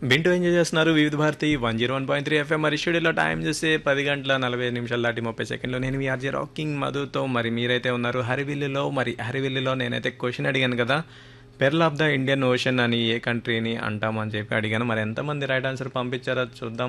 వింటూ ఎంజాయ్ చేస్తున్నారు Vividh Bharati one zero one point three FM మరి స్టూడియోలో టైం చేస్తే పది గంటల నలభై ఐదు నిమిషాలు దాటి ముప్పై సెకండ్లో నేను మీ ఆర్జే రాకింగ్ మధుతో మరి మీరైతే ఉన్నారు హరివిల్లులో మరి హరివిల్లులో నేనైతే క్వశ్చన్ అడిగాను కదా pearl of the Indian ocean అని ఏ కంట్రీని అంటామని చెప్పి అడిగాను మరి ఎంతమంది రైట్ ఆన్సర్ పంపించారో చూద్దాం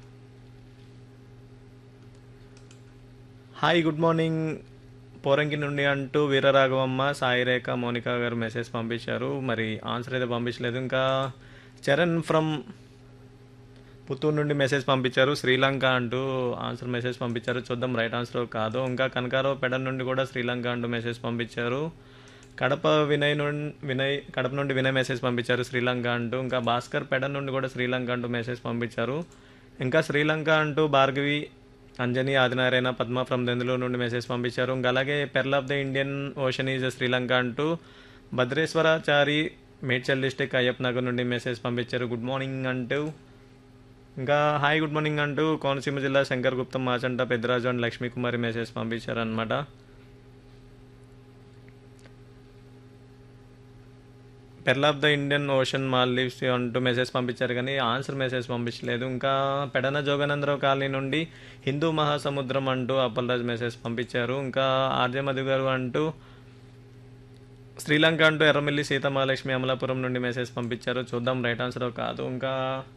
హాయ్ గుడ్ మార్నింగ్ పోరంకి నుండి అంటూ వీరరాఘవమ్మ సాయిరేఖ మోనికా గారు మెసేజ్ పంపించారు మరి ఆన్సర్ అయితే పంపించలేదు ఇంకా చరణ్ ఫ్రమ్ పుత్తూరు నుండి మెసేజ్ పంపించారు శ్రీలంక అంటూ ఆన్సర్ మెసేజ్ పంపించారు చూద్దాం రైట్ ఆన్సర్ కాదు ఇంకా కనకారావు పెడ నుండి కూడా శ్రీలంక అంటూ మెసేజ్ పంపించారు కడప వినయ్ నుండి వినయ్ కడప నుండి వినయ్ మెసేజ్ పంపించారు శ్రీలంక అంటూ ఇంకా భాస్కర్ పెడ నుండి కూడా శ్రీలంక అంటూ మెసేజ్ పంపించారు ఇంకా శ్రీలంక అంటూ భార్గవి అంజని ఆదినారాయణ పద్మ ఫ్రమ్ దెందులూరు నుండి మెసేజ్ పంపించారు ఇంకా అలాగే pearl of the Indian ocean is Sri Lanka అంటూ భద్రేశ్వరాచారి మేడ్చల్ డిస్టిక్ అయ్యప్ప నగర్ నుండి మెసేజ్ పంపించారు గుడ్ మార్నింగ్ అంటూ ఇంకా హాయ్ గుడ్ మార్నింగ్ అంటూ కోనసీమ జిల్లా శంకర్ గుప్తం మాచంట పెద్దరాజు అండ్ లక్ష్మీ కుమారి మెసేజ్ పంపించారు అనమాట pearl of the Indian ocean Maldives అంటూ మెసేజ్ పంపించారు కానీ ఆన్సర్ మెసేజ్ పంపించలేదు ఇంకా పెడన జోగానందరావు కాలనీ నుండి హిందూ మహాసముద్రం అంటూ అప్పలరాజ్ మెసేజ్ పంపించారు ఇంకా ఆర్జే మధు గారు అంటూ శ్రీలంక అంటూ ఎర్రమిల్లి సీతమహాలక్ష్మి అమలాపురం నుండి మెసేజ్ పంపించారు చూద్దాం రైట్ ఆన్సర్ కాదు ఇంకా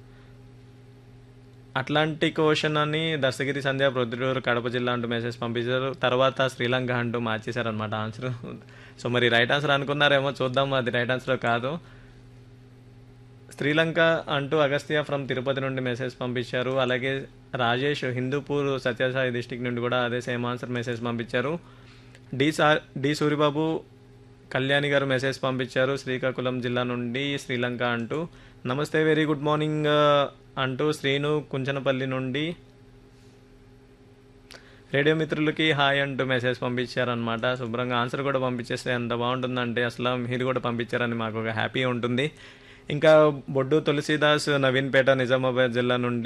అట్లాంటిక్ ఓషన్ అని దస్తగిరి సంధ్య ప్రొద్దుటూరు కడప జిల్లా అంటూ మెసేజ్ పంపించారు తర్వాత శ్రీలంక అంటూ మార్చేశారు అనమాట ఆన్సర్ సో మరి రైట్ ఆన్సర్ అనుకున్నారేమో చూద్దాం అది రైట్ ఆన్సర్ కాదు శ్రీలంక అంటూ అగస్త్య ఫ్రమ్ తిరుపతి నుండి మెసేజ్ పంపించారు అలాగే రాజేష్ హిందూపూర్ సత్యసాయి డిస్టిక్ నుండి కూడా అదే సేమ్ ఆన్సర్ మెసేజ్ పంపించారు డి సా డి సూరిబాబు కళ్యాణి గారు మెసేజ్ పంపించారు శ్రీకాకుళం జిల్లా నుండి శ్రీలంక అంటూ నమస్తే వెరీ గుడ్ మార్నింగ్ అంటూ శ్రీను కుంచనపల్లి నుండి రేడియో మిత్రులకి హాయ్ అంటూ మెసేజ్ పంపించారనమాట శుభ్రంగా ఆన్సర్ కూడా పంపించేస్తే ఎంత బాగుంటుందంటే అసలు మీరు కూడా పంపించారని మాకు ఒక హ్యాపీ ఉంటుంది ఇంకా బొడ్డు తులసీదాస్ నవీన్పేట నిజామాబాద్ జిల్లా నుండి